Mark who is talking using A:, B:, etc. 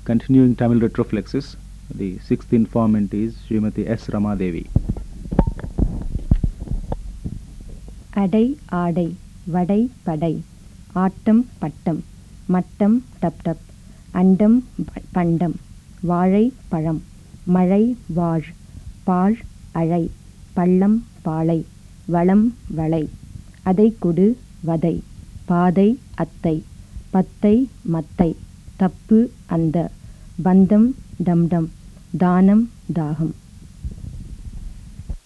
A: continuing Tamil retroflexes. The sixth informant is Srimati S. Ramadevi.
B: அடை ஆடை வடை படை ஆட்டம் பட்டம் மட்டம் டப் டப் அண்டம் ப- பண்டம் வாழை பழம் மழை வாழ் பாழ் அழை பள்ளம் பாலை வளம் வளை அதை குடு வதை பாதை அத்தை பத்தை மத்தை தப்பு அந்த பந்தம் டம்டம் தானம் தாகம்